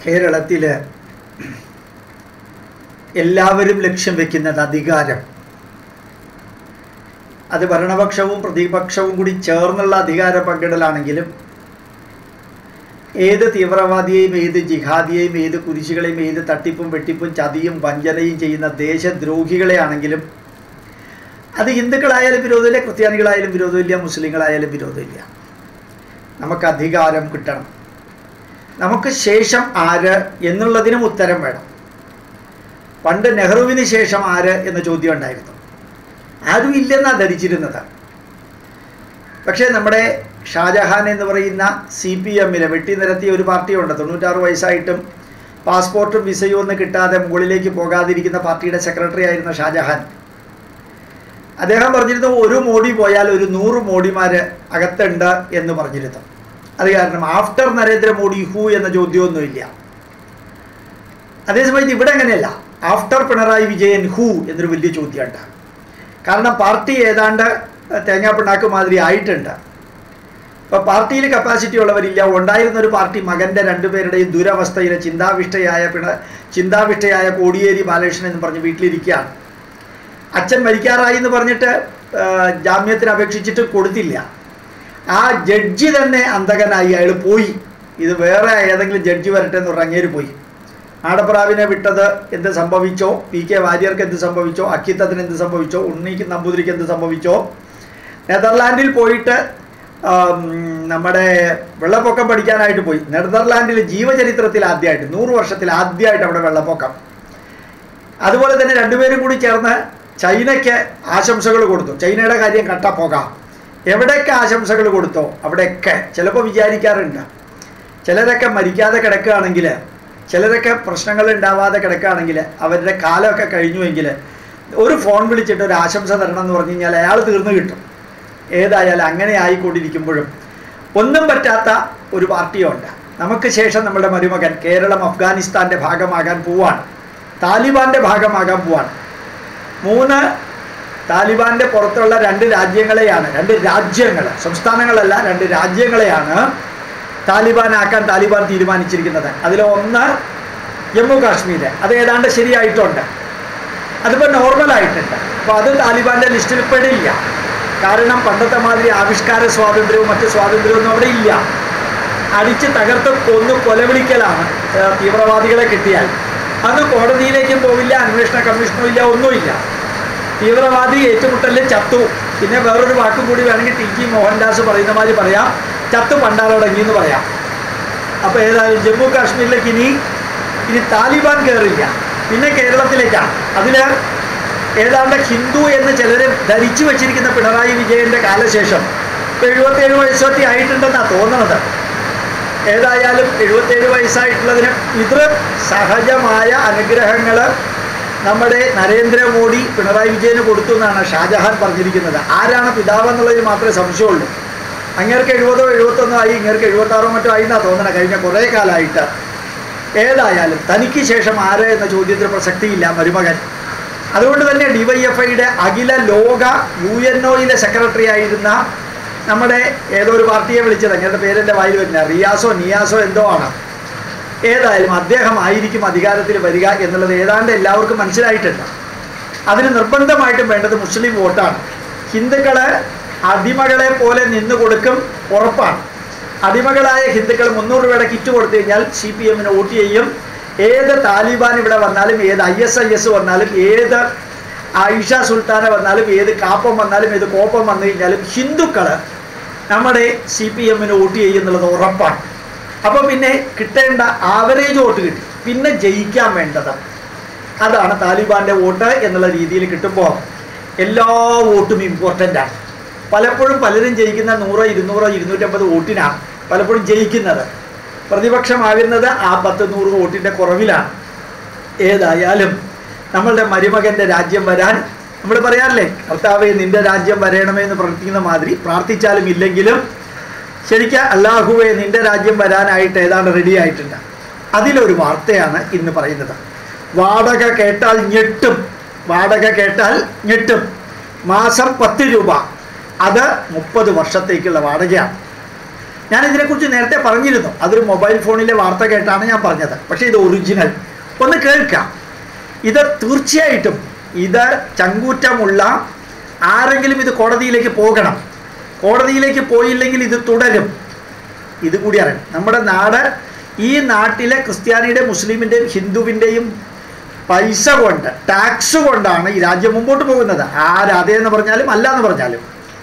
കേരളത്തിൽ എല്ലാവരും ലക്ഷ്യം വെക്കുന്നത് അധികാരം അത് ഭരണപക്ഷവും പ്രതിപക്ഷവും കൂടി ചേർന്നുള്ള അധികാര പങ്കിടലാണെങ്കിലും ഏത് തീവ്രവാദിയെയും ഏത് ജിഹാദിയെയും ഏത് കുരിശുകളെയും ഏത് തട്ടിപ്പും വെട്ടിപ്പും ചതിയും വഞ്ചനയും ചെയ്യുന്ന ദേശദ്രോഹികളെ ആണെങ്കിലും അത് ഹിന്ദുക്കളായാലും വിരോധമില്ല ക്രിസ്ത്യാനികളായാലും വിരോധമില്ല മുസ്ലിങ്ങളായാലും വിരോധമില്ല നമുക്ക് അധികാരം കിട്ടണം നമുക്ക് ശേഷം ആര് എന്നുള്ളതിനും ഉത്തരം വേണം പണ്ട് നെഹ്റുവിന് ശേഷം ആര് എന്ന ചോദ്യം ഉണ്ടായിരുന്നു ആരും ഇല്ലെന്നാണ് ധരിച്ചിരുന്നത് പക്ഷേ നമ്മുടെ ഷാജഹാൻ എന്ന് പറയുന്ന സി പി എമ്മിലെ വെട്ടിനിരത്തിയ ഒരു പാർട്ടിയുണ്ട് തൊണ്ണൂറ്റാറ് വയസ്സായിട്ടും പാസ്പോർട്ടും വിസയും ഒന്നും കിട്ടാതെ മുകളിലേക്ക് പോകാതിരിക്കുന്ന പാർട്ടിയുടെ സെക്രട്ടറി ആയിരുന്ന ഷാജഹാൻ അദ്ദേഹം പറഞ്ഞിരുന്നു ഒരു മോഡി പോയാൽ ഒരു നൂറ് മോഡിമാർ അകത്തുണ്ട് എന്ന് പറഞ്ഞിരുന്നു അത് കാരണം ആഫ്റ്റർ നരേന്ദ്രമോദി ഹൂ എന്ന ചോദ്യമൊന്നുമില്ല അതേസമയത്ത് ഇവിടെ അങ്ങനെയല്ല ആഫ്റ്റർ പിണറായി വിജയൻ ഹൂ എന്നൊരു വലിയ ചോദ്യമുണ്ട് കാരണം പാർട്ടി ഏതാണ്ട് തേങ്ങാപ്പിണ്ണാക്ക് മാതിരി ആയിട്ടുണ്ട് ഇപ്പോൾ പാർട്ടിയിൽ കപ്പാസിറ്റി ഉള്ളവരില്ല ഉണ്ടായിരുന്ന ഒരു പാർട്ടി മകൻ്റെ രണ്ടുപേരുടെയും ദുരവസ്ഥയിലെ ചിന്താവിഷ്ടയായ പിണ ചിന്താവിഷ്ടയായ കോടിയേരി ബാലകൃഷ്ണൻ എന്ന് പറഞ്ഞ് വീട്ടിലിരിക്കുകയാണ് അച്ഛൻ മരിക്കാറായി എന്ന് പറഞ്ഞിട്ട് ആ, ജാമ്യത്തിന് അപേക്ഷിച്ചിട്ട് കൊടുത്തില്ല ആ ജഡ്ജി തന്നെ അന്തകനായി അയാൾ പോയി ഇത് വേറെ ഏതെങ്കിലും ജഡ്ജി വരട്ടെ എന്ന് പറഞ്ഞ് അങ്ങേര് പോയി ആടപ്രാവിനെ വിട്ടത് എന്ത് സംഭവിച്ചോ പി കെ വാര്യർക്ക് എന്ത് സംഭവിച്ചോ അക്കിത്തത്തിന് എന്ത് സംഭവിച്ചോ ഉണ്ണിക്ക് നമ്പൂതിരിക്ക് എന്ത് സംഭവിച്ചോ നെതർലാൻഡിൽ പോയിട്ട് ആം, നമ്മുടെ വെള്ളപ്പൊക്കം പഠിക്കാനായിട്ട് പോയി നെതർലാൻഡിൽ ജീവചരിത്രത്തിൽ ആദ്യമായിട്ട് നൂറ് വർഷത്തിൽ ആദ്യമായിട്ട് അവിടെ വെള്ളപ്പൊക്കം അതുപോലെ തന്നെ രണ്ടുപേരും കൂടി ചേർന്ന് ചൈനയ്ക്ക് ആശംസകൾ കൊടുത്തു ചൈനയുടെ കാര്യം കട്ട പോകാം എവിടെയൊക്കെ ആശംസകൾ കൊടുത്തോ അവിടെയൊക്കെ ചിലപ്പോൾ വിചാരിക്കാറുണ്ട് ചിലരൊക്കെ മരിക്കാതെ കിടക്കുകയാണെങ്കിൽ ചിലരൊക്കെ പ്രശ്നങ്ങൾ ഉണ്ടാവാതെ കിടക്കുകയാണെങ്കിൽ അവരുടെ കാലമൊക്കെ കഴിഞ്ഞുവെങ്കിൽ ഒരു ഫോൺ വിളിച്ചിട്ട് ഒരു ആശംസ തരണം എന്ന് പറഞ്ഞു കഴിഞ്ഞാൽ അയാൾ തീർന്നു കിട്ടും ഏതായാലും അങ്ങനെ ആയിക്കൊണ്ടിരിക്കുമ്പോഴും ഒന്നും പറ്റാത്ത ഒരു പാർട്ടിയുണ്ട് നമുക്ക് ശേഷം നമ്മുടെ മരുമകൻ കേരളം അഫ്ഗാനിസ്ഥാൻ്റെ ഭാഗമാകാൻ പോവാണ് താലിബാൻ്റെ ഭാഗമാകാൻ പോവാണ് മൂന്ന് താലിബാൻ്റെ പുറത്തുള്ള രണ്ട് രാജ്യങ്ങളെയാണ് രണ്ട് രാജ്യങ്ങൾ സംസ്ഥാനങ്ങളല്ല രണ്ട് രാജ്യങ്ങളെയാണ് താലിബാൻ ആക്കാൻ താലിബാൻ തീരുമാനിച്ചിരിക്കുന്നത് അതിൽ ഒന്ന് ജമ്മു കാശ്മീർ അത് ഏതാണ്ട് ശരിയായിട്ടുണ്ട് അതിപ്പോൾ നോർമലായിട്ടുണ്ട് അപ്പോൾ അത് താലിബാൻ്റെ ലിസ്റ്റിൽ പെടില്ല കാരണം പണ്ടത്തെ മാതിരി ആവിഷ്കാര സ്വാതന്ത്ര്യവും മറ്റ് സ്വാതന്ത്ര്യമൊന്നും അവിടെ ഇല്ല അടിച്ച് തകർത്ത് കൊന്നു കൊലവിളിക്കലാണ് ഏഹ്, തീവ്രവാദികളെ കിട്ടിയാൽ അത് കോടതിയിലേക്കും പോവില്ല അന്വേഷണ കമ്മീഷനും ഇല്ല ഒന്നുമില്ല തീവ്രവാദി ഏറ്റുമുട്ടലിൽ ചത്തു പിന്നെ വേറൊരു വാക്കും കൂടി വേണമെങ്കിൽ ടി ജി മോഹൻദാസ് പറയുന്ന മാതിരി പറയാം ചത്തു പണ്ടാലടങ്ങി എന്ന് പറയാം അപ്പോൾ ഏതായാലും ജമ്മു കാശ്മീരിലേക്ക് ഇനി ഇനി താലിബാൻ കയറില്ല പിന്നെ കേരളത്തിലേക്കാണ് അതിൽ ഏതാണ്ട് ഹിന്ദു എന്ന് ചിലർ ധരിച്ചു വച്ചിരിക്കുന്ന പിണറായി വിജയൻ്റെ കാലശേഷം ഇപ്പോൾ എഴുപത്തേഴ് വയസ്സൊക്കെ ആയിട്ടുണ്ടെന്നാണ് തോന്നുന്നത് ഏതായാലും എഴുപത്തേഴ് വയസ്സായിട്ടുള്ളതിന് പിതൃ സഹജമായ അനുഗ്രഹങ്ങൾ നമ്മുടെ നരേന്ദ്രമോദി പിണറായി വിജയന് കൊടുത്തു എന്നാണ് ഷാജഹാൻ പറഞ്ഞിരിക്കുന്നത് ആരാണ് പിതാവ് എന്നുള്ളതിൽ മാത്രമേ സംശയമുള്ളൂ അങ്ങേർക്ക് എഴുപതോ എഴുപത്തൊന്നോ ആയി ഇങ്ങേർക്ക് എഴുപത്താറോ മറ്റോ ആയി എന്നാണ് തോന്നണം കഴിഞ്ഞ കുറേ കാലമായിട്ട് ഏതായാലും തനിക്ക് ശേഷം ആര് എന്ന ചോദ്യത്തിന് പ്രസക്തിയില്ല മരുമകൻ അതുകൊണ്ട് തന്നെ ഡിവൈഎഫ്ഐയുടെ അഖില ലോക യു എൻ ഒയിലെ സെക്രട്ടറി ആയിരുന്ന നമ്മുടെ ഏതോ ഒരു പാർട്ടിയെ വിളിച്ചത് അങ്ങയുടെ പേരെൻ്റെ വായിൽ വരുന്ന റിയാസോ നിയാസോ എന്തോ ആണ് ഏതായാലും അദ്ദേഹം ആയിരിക്കും അധികാരത്തിൽ വരിക എന്നുള്ളത് ഏതാണ്ട് എല്ലാവർക്കും മനസ്സിലായിട്ടുണ്ട് അതിന് നിർബന്ധമായിട്ടും വേണ്ടത് മുസ്ലിം വോട്ടാണ് ഹിന്ദുക്കള് അടിമകളെ പോലെ നിന്ന് കൊടുക്കും ഉറപ്പാണ് അടിമകളായ ഹിന്ദുക്കൾ മുന്നൂറ് രൂപയുടെ കിറ്റ് കൊടുത്തു കഴിഞ്ഞാൽ സി പി എമ്മിന് വോട്ട് ചെയ്യും ഏത് താലിബാൻ ഇവിടെ വന്നാലും ഏത് ഐ എസ് ഐ എസ് വന്നാലും ഏത് ആയിഷ സുൽത്താന വന്നാലും ഏത് കാപ്പം വന്നാലും ഏത് കോപ്പം വന്നു കഴിഞ്ഞാലും ഹിന്ദുക്കൾ നമ്മുടെ സി പി എമ്മിന് വോട്ട് ചെയ്യുന്നുള്ളത് ഉറപ്പാണ് അപ്പോൾ പിന്നെ കിട്ടേണ്ട ആവറേജ് വോട്ട് കിട്ടി പിന്നെ ജയിക്കാൻ വേണ്ടത് അതാണ് താലിബാൻ്റെ വോട്ട് എന്നുള്ള രീതിയിൽ കിട്ടുമ്പോൾ എല്ലാ വോട്ടും ഇമ്പോർട്ടൻ്റ് ആണ് പലപ്പോഴും പലരും ജയിക്കുന്ന നൂറോ ഇരുന്നൂറോ ഇരുന്നൂറ്റമ്പത് വോട്ടിനാണ് പലപ്പോഴും ജയിക്കുന്നത് പ്രതിപക്ഷമാകുന്നത് ആ പത്ത് നൂറ് വോട്ടിൻ്റെ കുറവിലാണ് ഏതായാലും നമ്മളുടെ മരുമകൻ്റെ രാജ്യം വരാൻ നമ്മൾ പറയാറില്ലേ കർത്താവെ നിന്റെ രാജ്യം വരയണമേ എന്ന് പ്രാർത്ഥിക്കുന്ന മാതിരി പ്രാർത്ഥിച്ചാലും ഇല്ലെങ്കിലും ശരിക്കും അള്ളാഹുവെ നിന്റെ രാജ്യം വരാനായിട്ട് ഏതാണ്ട് റെഡി ആയിട്ടുണ്ട് അതിലൊരു വാർത്തയാണ് ഇന്ന് പറയുന്നത് വാടക കേട്ടാൽ ഞെട്ടും വാടക കേട്ടാൽ ഞെട്ടും മാസം പത്ത് രൂപ അത് മുപ്പത് വർഷത്തേക്കുള്ള വാടകയാണ് ഞാൻ ഇതിനെക്കുറിച്ച് നേരത്തെ പറഞ്ഞിരുന്നു അതൊരു മൊബൈൽ ഫോണിലെ വാർത്ത കേട്ടാണ് ഞാൻ പറഞ്ഞത് പക്ഷേ ഇത് ഒറിജിനൽ ഒന്ന് കേൾക്കാം ഇത് തീർച്ചയായിട്ടും ഇത് ചങ്കൂറ്റമുള്ള ആരെങ്കിലും ഇത് കോടതിയിലേക്ക് പോകണം കോടതിയിലേക്ക് പോയില്ലെങ്കിൽ ഇത് തുടരും ഇത് കൂടി അറിയണം നമ്മുടെ നാട് ഈ നാട്ടിലെ ക്രിസ്ത്യാനിയുടെയും മുസ്ലിമിൻ്റെയും ഹിന്ദുവിൻ്റെയും പൈസ കൊണ്ട് ടാക്സ് കൊണ്ടാണ് ഈ രാജ്യം മുമ്പോട്ട് പോകുന്നത് ആര് അതേന്ന് പറഞ്ഞാലും അല്ല എന്ന് പറഞ്ഞാലും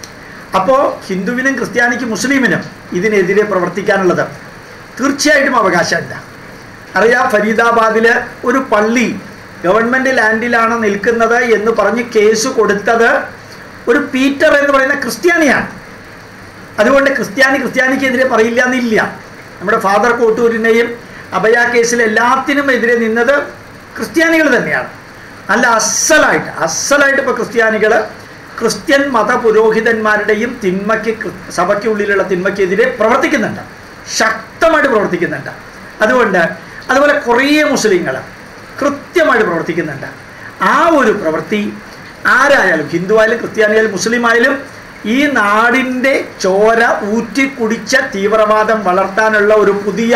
അപ്പോൾ ഹിന്ദുവിനും ക്രിസ്ത്യാനിക്കും മുസ്ലിമിനും ഇതിനെതിരെ പ്രവർത്തിക്കാനുള്ളത് തീർച്ചയായിട്ടും അവകാശമില്ല അറിയാം ഫരീദാബാദിൽ ഒരു പള്ളി ഗവൺമെൻറ് ലാൻഡിലാണ് നിൽക്കുന്നത് എന്ന് പറഞ്ഞ് കേസ് കൊടുത്തത് ഒരു പീറ്റർ എന്ന് പറയുന്ന ക്രിസ്ത്യാനിയാണ് അതുകൊണ്ട് ക്രിസ്ത്യാനി ക്രിസ്ത്യാനിക്കെതിരെ പറയില്ല എന്നില്ല നമ്മുടെ ഫാദർ കോട്ടൂരിനെയും അഭയ കേസിൽ എല്ലാത്തിനും എതിരെ നിന്നത് ക്രിസ്ത്യാനികൾ തന്നെയാണ് നല്ല അസലായിട്ട് അസലായിട്ട് ഇപ്പോൾ ക്രിസ്ത്യാനികൾ ക്രിസ്ത്യൻ മത പുരോഹിതന്മാരുടെയും തിന്മയ്ക്ക് കൃ- സഭയ്ക്കുള്ളിലുള്ള തിന്മയ്ക്കെതിരെ പ്രവർത്തിക്കുന്നുണ്ട് ശക്തമായിട്ട് പ്രവർത്തിക്കുന്നുണ്ട് അതുകൊണ്ട് അതുപോലെ കുറേ മുസ്ലിങ്ങൾ കൃത്യമായിട്ട് പ്രവർത്തിക്കുന്നുണ്ട് ആ ഒരു പ്രവൃത്തി ആരായാലും ഹിന്ദു ആയാലും ക്രിസ്ത്യാനിയായാലും മുസ്ലിം ആയാലും ഈ നാടിൻ്റെ ചോര ഊറ്റി കുടിച്ച തീവ്രവാദം വളർത്താനുള്ള ഒരു പുതിയ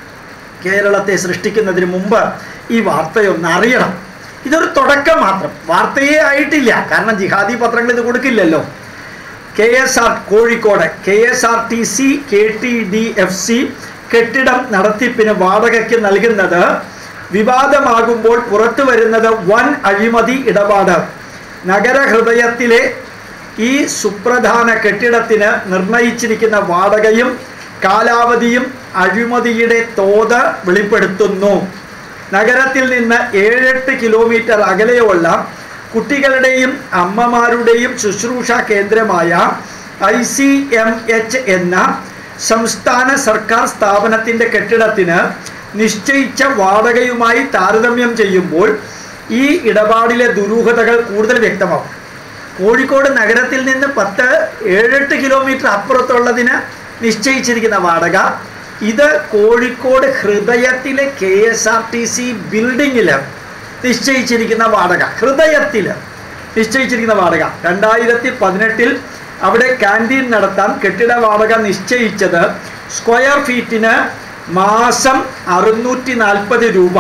കേരളത്തെ സൃഷ്ടിക്കുന്നതിന് മുമ്പ് ഈ വാർത്തയൊന്ന് അറിയണം ഇതൊരു തുടക്കം മാത്രം വാർത്തയേ ആയിട്ടില്ല കാരണം ജിഹാദി പത്രങ്ങൾ ഇത് കൊടുക്കില്ലല്ലോ K S R Kozhikode K S R T C K T D F C കെട്ടിടം നടത്തിപ്പിന് വാടകയ്ക്ക് നൽകുന്നത് വിവാദമാകുമ്പോൾ പുറത്തു വരുന്നത് വൻ അഴിമതി ഇടപാട് നഗരഹൃദയത്തിലെ ഈ സുപ്രധാന കെട്ടിടത്തിന് നിർണയിച്ചിരിക്കുന്ന വാടകയും കാലാവധിയും അഴിമതിയുടെ തോത് വെളിപ്പെടുത്തുന്നു നഗരത്തിൽ നിന്ന് ഏഴെട്ട് കിലോമീറ്റർ അകലെയുള്ള കുട്ടികളുടെയും അമ്മമാരുടെയും ശുശ്രൂഷ കേന്ദ്രമായ ഐ സി എം എച്ച് എന്ന സംസ്ഥാന സർക്കാർ സ്ഥാപനത്തിൻ്റെ കെട്ടിടത്തിന് നിശ്ചയിച്ച വാടകയുമായി താരതമ്യം ചെയ്യുമ്പോൾ ഈ ഇടപാടിലെ ദുരൂഹതകൾ കൂടുതൽ വ്യക്തമാവും കോഴിക്കോട് നഗരത്തിൽ നിന്ന് പത്ത് ഏഴെട്ട് കിലോമീറ്റർ അപ്പുറത്തുള്ളതിന് നിശ്ചയിച്ചിരിക്കുന്ന വാടക ഇത് കോഴിക്കോട് ഹൃദയത്തിലെ K S R T C ബിൽഡിങ്ങിൽ നിശ്ചയിച്ചിരിക്കുന്ന വാടക ഹൃദയത്തിൽ നിശ്ചയിച്ചിരിക്കുന്ന വാടക രണ്ടായിരത്തി പതിനെട്ടിൽ അവിടെ ക്യാൻറ്റീൻ നടത്താൻ കെട്ടിട വാടക നിശ്ചയിച്ചത് സ്ക്വയർ ഫീറ്റിന് മാസം അറുന്നൂറ്റി നാൽപ്പത് രൂപ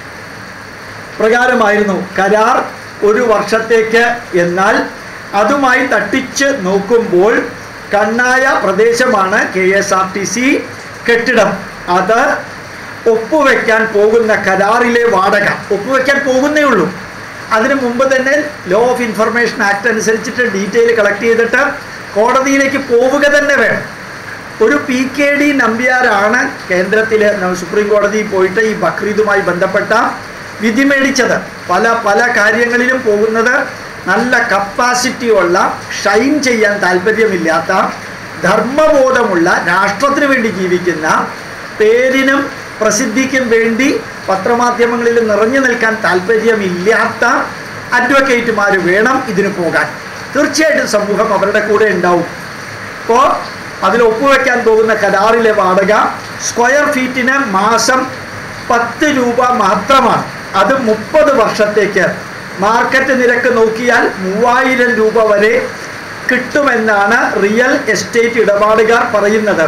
പ്രകാരമായിരുന്നു കരാർ ഒരു വർഷത്തേക്ക് എന്നാൽ അതുമായി തട്ടിച്ച് നോക്കുമ്പോൾ കണ്ണായ പ്രദേശമാണ് K S R T C കെട്ടിടം അത് ഒപ്പുവെക്കാൻ പോകുന്ന കരാറിലെ വാടക ഒപ്പുവെക്കാൻ പോകുന്നേ ഉള്ളൂ അതിനു മുമ്പ് തന്നെ ലോ ഓഫ് ഇൻഫർമേഷൻ ആക്ട് അനുസരിച്ചിട്ട് ഡീറ്റെയിൽ കളക്ട് ചെയ്തിട്ട് കോടതിയിലേക്ക് പോവുക തന്നെ വേണം ഒരു പി കെ ഡി നമ്പ്യാരാണ് കേന്ദ്രത്തിൽ സുപ്രീം കോടതിയിൽ പോയിട്ട് ഈ ബക്രീദുമായി ബന്ധപ്പെട്ട വിധി മേടിച്ചത് പല പല കാര്യങ്ങളിലും പോകുന്നത് നല്ല കപ്പാസിറ്റി ഉള്ള ഷൈൻ ചെയ്യാൻ താല്പര്യമില്ലാത്ത ധർമ്മബോധമുള്ള രാഷ്ട്രത്തിന് വേണ്ടി ജീവിക്കുന്ന പേരിനും പ്രസിദ്ധിക്കും വേണ്ടി പത്രമാധ്യമങ്ങളിൽ നിറഞ്ഞു നിൽക്കാൻ താല്പര്യമില്ലാത്ത അഡ്വക്കേറ്റുമാർ വേണം ഇതിന് പോകാൻ തീർച്ചയായിട്ടും സമൂഹം അവരുടെ കൂടെ ഉണ്ടാവും അപ്പോൾ അതിൽ ഒപ്പുവെക്കാൻ പോകുന്ന കരാറിലെ വാടക സ്ക്വയർ ഫീറ്റിന് മാസം പത്ത് രൂപ മാത്രമാണ് അത് മുപ്പത് വർഷത്തേക്ക് മാർക്കറ്റ് നിരക്ക് നോക്കിയാൽ മൂവായിരം രൂപ വരെ കിട്ടുമെന്നാണ് റിയൽ എസ്റ്റേറ്റ് ഇടപാടുകാർ പറയുന്നത്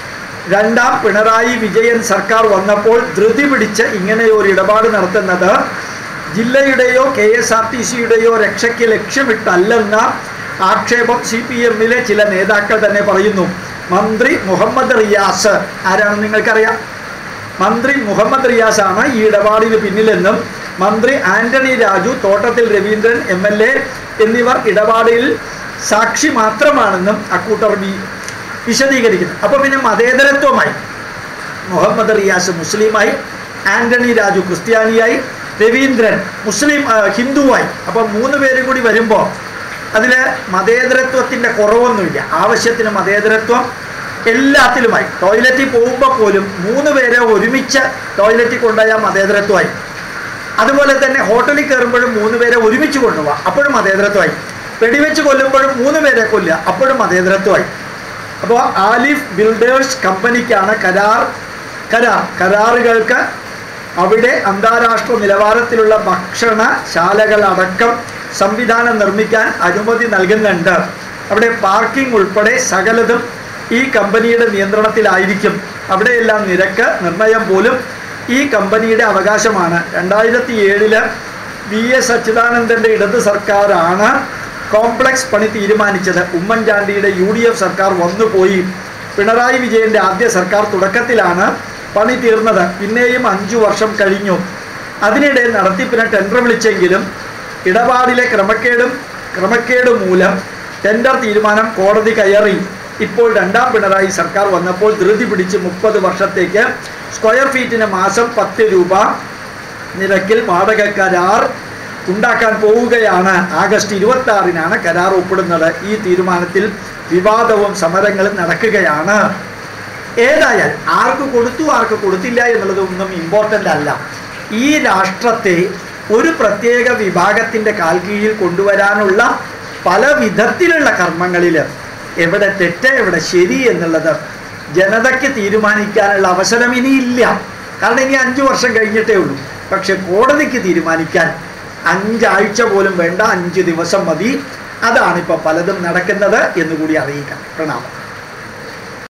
രണ്ടാം പിണറായി വിജയൻ സർക്കാർ വന്നപ്പോൾ ധൃതി പിടിച്ച് ഇങ്ങനെ ഒരു ഇടപാട് നടത്തുന്നത് ജില്ലയുടെയോ കെ എസ് ആർ ടി സിയുടെയോ രക്ഷയ്ക്ക് ലക്ഷ്യമിട്ടല്ലെന്ന ആക്ഷേപം സി പി എമ്മിലെ ചില നേതാക്കൾ തന്നെ പറയുന്നു മന്ത്രി മുഹമ്മദ് റിയാസ് ആരാണെന്ന് നിങ്ങൾക്കറിയാം മന്ത്രി മുഹമ്മദ് റിയാസ് ആണ് ഈ ഇടപാടിന് പിന്നിലെന്നും മന്ത്രി ആന്റണി രാജു തോട്ടത്തിൽ രവീന്ദ്രൻ എം എൽ എ എന്നിവർ ഇടപാടിൽ സാക്ഷി മാത്രമാണെന്നും അക്കൂട്ടർ വി- വിശദീകരിക്കുന്നു അപ്പോൾ പിന്നെ മതേതരത്വമായി മുഹമ്മദ് റിയാസ് മുസ്ലിമായി ആന്റണി രാജു ക്രിസ്ത്യാനിയായി രവീന്ദ്രൻ മുസ്ലിം ആ, ഹിന്ദുവായി അപ്പോൾ മൂന്ന് പേരും കൂടി വരുമ്പോൾ അതിൽ മതേതരത്വത്തിൻ്റെ കുറവൊന്നുമില്ല ആവശ്യത്തിന് മതേതരത്വം എല്ലാത്തിലുമായി ടോയ്ലറ്റിൽ പോകുമ്പോൾ പോലും മൂന്ന് പേരെ ഒരുമിച്ച് ടോയ്ലറ്റിൽ കൊണ്ടുപോയാൽ മതേതരത്വമായി അതുപോലെ തന്നെ ഹോട്ടലിൽ കയറുമ്പോഴും മൂന്ന് പേരെ ഒരുമിച്ച് കൊണ്ടുപോകാം അപ്പോഴും മതേതരത്വമായി വെടിവെച്ച് കൊല്ലുമ്പോഴും മൂന്ന് പേരെ കൊല്ലുക അപ്പോഴും മതേതരത്വമായി അപ്പോൾ ആലിഫ് ബിൽഡേഴ്സ് കമ്പനിക്കാണ് കരാർ കരാർ കരാറുകൾക്ക് അവിടെ അന്താരാഷ്ട്ര നിലവാരത്തിലുള്ള ഭക്ഷണശാലകളടക്കം സംവിധാനം നിർമ്മിക്കാൻ അനുമതി നൽകുന്നുണ്ട് അവിടെ പാർക്കിംഗ് ഉൾപ്പെടെ സകലതും ഈ കമ്പനിയുടെ നിയന്ത്രണത്തിലായിരിക്കും അവിടെയെല്ലാം നിരക്ക് നിർണയം പോലും ഈ കമ്പനിയുടെ അവകാശമാണ് രണ്ടായിരത്തി ഏഴില് വി എസ് അച്യുതാനന്ദൻ്റെ ഇടത് സർക്കാരാണ് കോംപ്ലക്സ് പണി തീരുമാനിച്ചത് ഉമ്മൻചാണ്ടിയുടെ യു ഡി എഫ് സർക്കാർ വന്നുപോയി പിണറായി വിജയൻ്റെ ആദ്യ സർക്കാർ തുടക്കത്തിലാണ് പണി തീർന്നത് പിന്നെയും അഞ്ചു വർഷം കഴിഞ്ഞു അതിനിടെ നടത്തിപ്പിന് ടെൻഡർ വിളിച്ചെങ്കിലും ഇടപാടിലെ ക്രമക്കേടും ക്രമക്കേട് മൂലം ടെൻഡർ തീരുമാനം കോടതി കയറി ഇപ്പോൾ രണ്ടാം പിണറായി സർക്കാർ വന്നപ്പോൾ ധൃതി പിടിച്ച് മുപ്പത് വർഷത്തേക്ക് സ്ക്വയർ ഫീറ്റിന് മാസം പത്ത് രൂപ നിരക്കിൽ വാടക കരാർ ഉണ്ടാക്കാൻ പോവുകയാണ് ആഗസ്റ്റ് ഇരുപത്തി ആറിനാണ് കരാർ ഒപ്പിടുന്നത് ഈ തീരുമാനത്തിൽ വിവാദവും സമരങ്ങളും നടക്കുകയാണ് ഏതായാൽ ആർക്ക് കൊടുത്തു ആർക്ക് കൊടുത്തില്ല എന്നുള്ളതൊന്നും ഇമ്പോർട്ടൻ്റ് അല്ല ഈ രാഷ്ട്രത്തെ ഒരു പ്രത്യേക വിഭാഗത്തിൻ്റെ കാൽ കീഴിൽ കൊണ്ടുവരാനുള്ള പല വിധത്തിലുള്ള കർമ്മങ്ങളിൽ എവിടെ തെറ്റ് എവിടെ ശരി എന്നുള്ളത് ജനതയ്ക്ക് തീരുമാനിക്കാനുള്ള അവസരം ഇനിയില്ല കാരണം ഇനി അഞ്ചു വർഷം കഴിഞ്ഞിട്ടേ ഉള്ളൂ പക്ഷെ കോടതിക്ക് തീരുമാനിക്കാൻ അഞ്ചാഴ്ച പോലും വേണ്ട അഞ്ച് ദിവസം മതി അതാണ് ഇപ്പോൾ പലതും നടക്കുന്നത് എന്നുകൂടി അറിയിക്കാം പ്രണാമം